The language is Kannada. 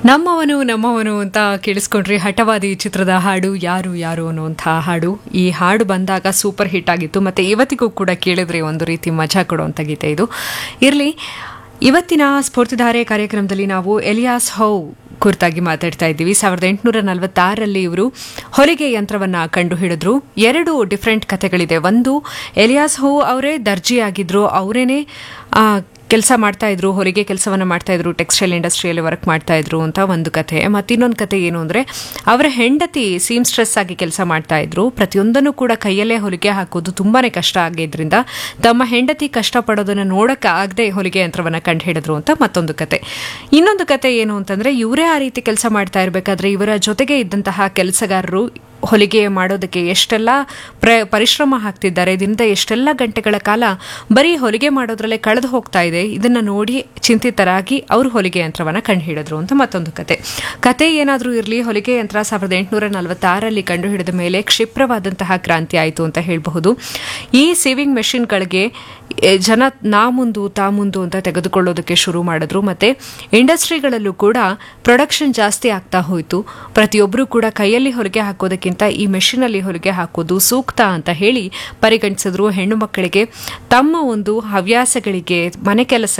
ನಮ್ಮವನು ನಮ್ಮವನು ಅಂತ ಕೇಳಿಸ್ಕೊಂಡ್ರಿ ಹಠವಾದಿ ಚಿತ್ರದ ಹಾಡು ಯಾರು ಯಾರು ಅನ್ನುವಂಥ ಹಾಡು ಈ ಹಾಡು ಬಂದಾಗ ಸೂಪರ್ ಹಿಟ್ ಆಗಿತ್ತು ಮತ್ತೆ ಇವತ್ತಿಗೂ ಕೂಡ ಕೇಳಿದ್ರೆ ಒಂದು ರೀತಿ ಮಜಾ ಕೊಡುವಂಥ ಗೀತೆ ಇದು ಇರಲಿ ಇವತ್ತಿನ ಸ್ಫೂರ್ತಿಧಾರೆ ಕಾರ್ಯಕ್ರಮದಲ್ಲಿ ನಾವು ಎಲಿಯಾಸ್ ಹೌ ಕುರಿತಾಗಿ ಮಾತಾಡ್ತಾ ಇದ್ದೀವಿ ಸಾವಿರದ ಎಂಟುನೂರ ನಲವತ್ತಾರರಲ್ಲಿ ಇವರು ಹೊಲಿಗೆ ಯಂತ್ರವನ್ನ ಕಂಡು ಹಿಡಿದ್ರು ಎರಡು ಡಿಫ್ರೆಂಟ್ ಕಥೆಗಳಿದೆ ಒಂದು ಎಲಿಯಾಸ್ ಹೌ ಅವರೇ ದರ್ಜಿ ಆಗಿದ್ರು ಅವರೇನೆ ಕೆಲಸ ಮಾಡ್ತಾ ಇದ್ರು ಹೊಲಿಗೆ ಕೆಲಸವನ್ನ ಮಾಡ್ತಾ ಇದ್ರು ಟೆಕ್ಸ್ಟೈಲ್ ಇಂಡಸ್ಟ್ರಿಯಲ್ಲಿ ವರ್ಕ್ ಮಾಡ್ತಾ ಇದ್ರು ಅಂತ ಒಂದು ಕಥೆ ಮತ್ತಿನ್ನೊಂದು ಕಥೆ ಏನು ಅಂದ್ರೆ ಅವರ ಹೆಂಡತಿ ಸೀಮ್ ಸ್ಟ್ರೆಸ್ ಆಗಿ ಕೆಲಸ ಮಾಡ್ತಾ ಇದ್ರು ಪ್ರತಿಯೊಂದನ್ನು ಕೂಡ ಕೈಯಲ್ಲೇ ಹೊಲಿಗೆ ಹಾಕೋದು ತುಂಬಾನೇ ಕಷ್ಟ ಆಗಿದ್ರಿಂದ ತಮ್ಮ ಹೆಂಡತಿ ಕಷ್ಟ ಪಡೋದನ್ನ ನೋಡಕ್ಕೆ ಆಗದೆ ಹೊಲಿಗೆ ಯಂತ್ರವನ್ನ ಕಂಡು ಹಿಡಿದ್ರು ಅಂತ ಮತ್ತೊಂದು ಕತೆ ಇನ್ನೊಂದು ಕತೆ ಏನು ಅಂತಂದ್ರೆ ಇವರೇ ಆ ರೀತಿ ಕೆಲಸ ಮಾಡ್ತಾ ಇರಬೇಕಾದ್ರೆ ಇವರ ಜೊತೆಗೆ ಇದ್ದಂತಹ ಕೆಲಸಗಾರರು ಹೊಲಿಗೆ ಮಾಡೋದಕ್ಕೆ ಎಷ್ಟೆಲ್ಲ ಪ್ರ ಪರಿಶ್ರಮ ಹಾಕ್ತಿದ್ದಾರೆ ಇದರಿಂದ ಎಷ್ಟೆಲ್ಲ ಗಂಟೆಗಳ ಕಾಲ ಬರೀ ಹೊಲಿಗೆ ಮಾಡೋದ್ರಲ್ಲೇ ಕಳೆದು ಹೋಗ್ತಾ ಇದೆ ಇದನ್ನ ನೋಡಿ ಚಿಂತಿತರಾಗಿ ಅವರು ಹೊಲಿಗೆ ಯಂತ್ರವನ್ನ ಕಂಡುಹಿಡಿದ್ರು ಅಂತ ಮತ್ತೊಂದು ಕತೆ ಕತೆ ಏನಾದರೂ ಇರಲಿ ಹೊಲಿಗೆ ಯಂತ್ರ ಸಾವಿರದ ಎಂಟುನೂರ ನಲವತ್ತಾರರಲ್ಲಿ ಕಂಡುಹಿಡಿದ ಮೇಲೆ ಕ್ಷಿಪ್ರವಾದಂತಹ ಕ್ರಾಂತಿ ಆಯಿತು ಅಂತ ಹೇಳಬಹುದು ಈ ಸೇವಿಂಗ್ ಮೆಷಿನ್ಗಳಿಗೆ ಜನ ನಾ ಮುಂದು ತಾ ಮುಂದು ಅಂತ ತೆಗೆದುಕೊಳ್ಳೋದಕ್ಕೆ ಶುರು ಮಾಡಿದ್ರು ಮತ್ತೆ ಇಂಡಸ್ಟ್ರಿಗಳಲ್ಲೂ ಕೂಡ ಪ್ರೊಡಕ್ಷನ್ ಜಾಸ್ತಿ ಆಗ್ತಾ ಹೋಯಿತು ಪ್ರತಿಯೊಬ್ಬರು ಕೂಡ ಕೈಯಲ್ಲಿ ಹೊಲಿಗೆ ಹಾಕೋದಕ್ಕಿಂತ ಈ ಮೆಷಿನಲ್ಲಿ ಹೊಲಿಗೆ ಹಾಕೋದು ಸೂಕ್ತ ಅಂತ ಹೇಳಿ ಪರಿಗಣಿಸಿದ್ರು ಹೆಣ್ಣು ಮಕ್ಕಳಿಗೆ ತಮ್ಮ ಒಂದು ಹವ್ಯಾಸಗಳಿಗೆ ಮನೆ ಕೆಲಸ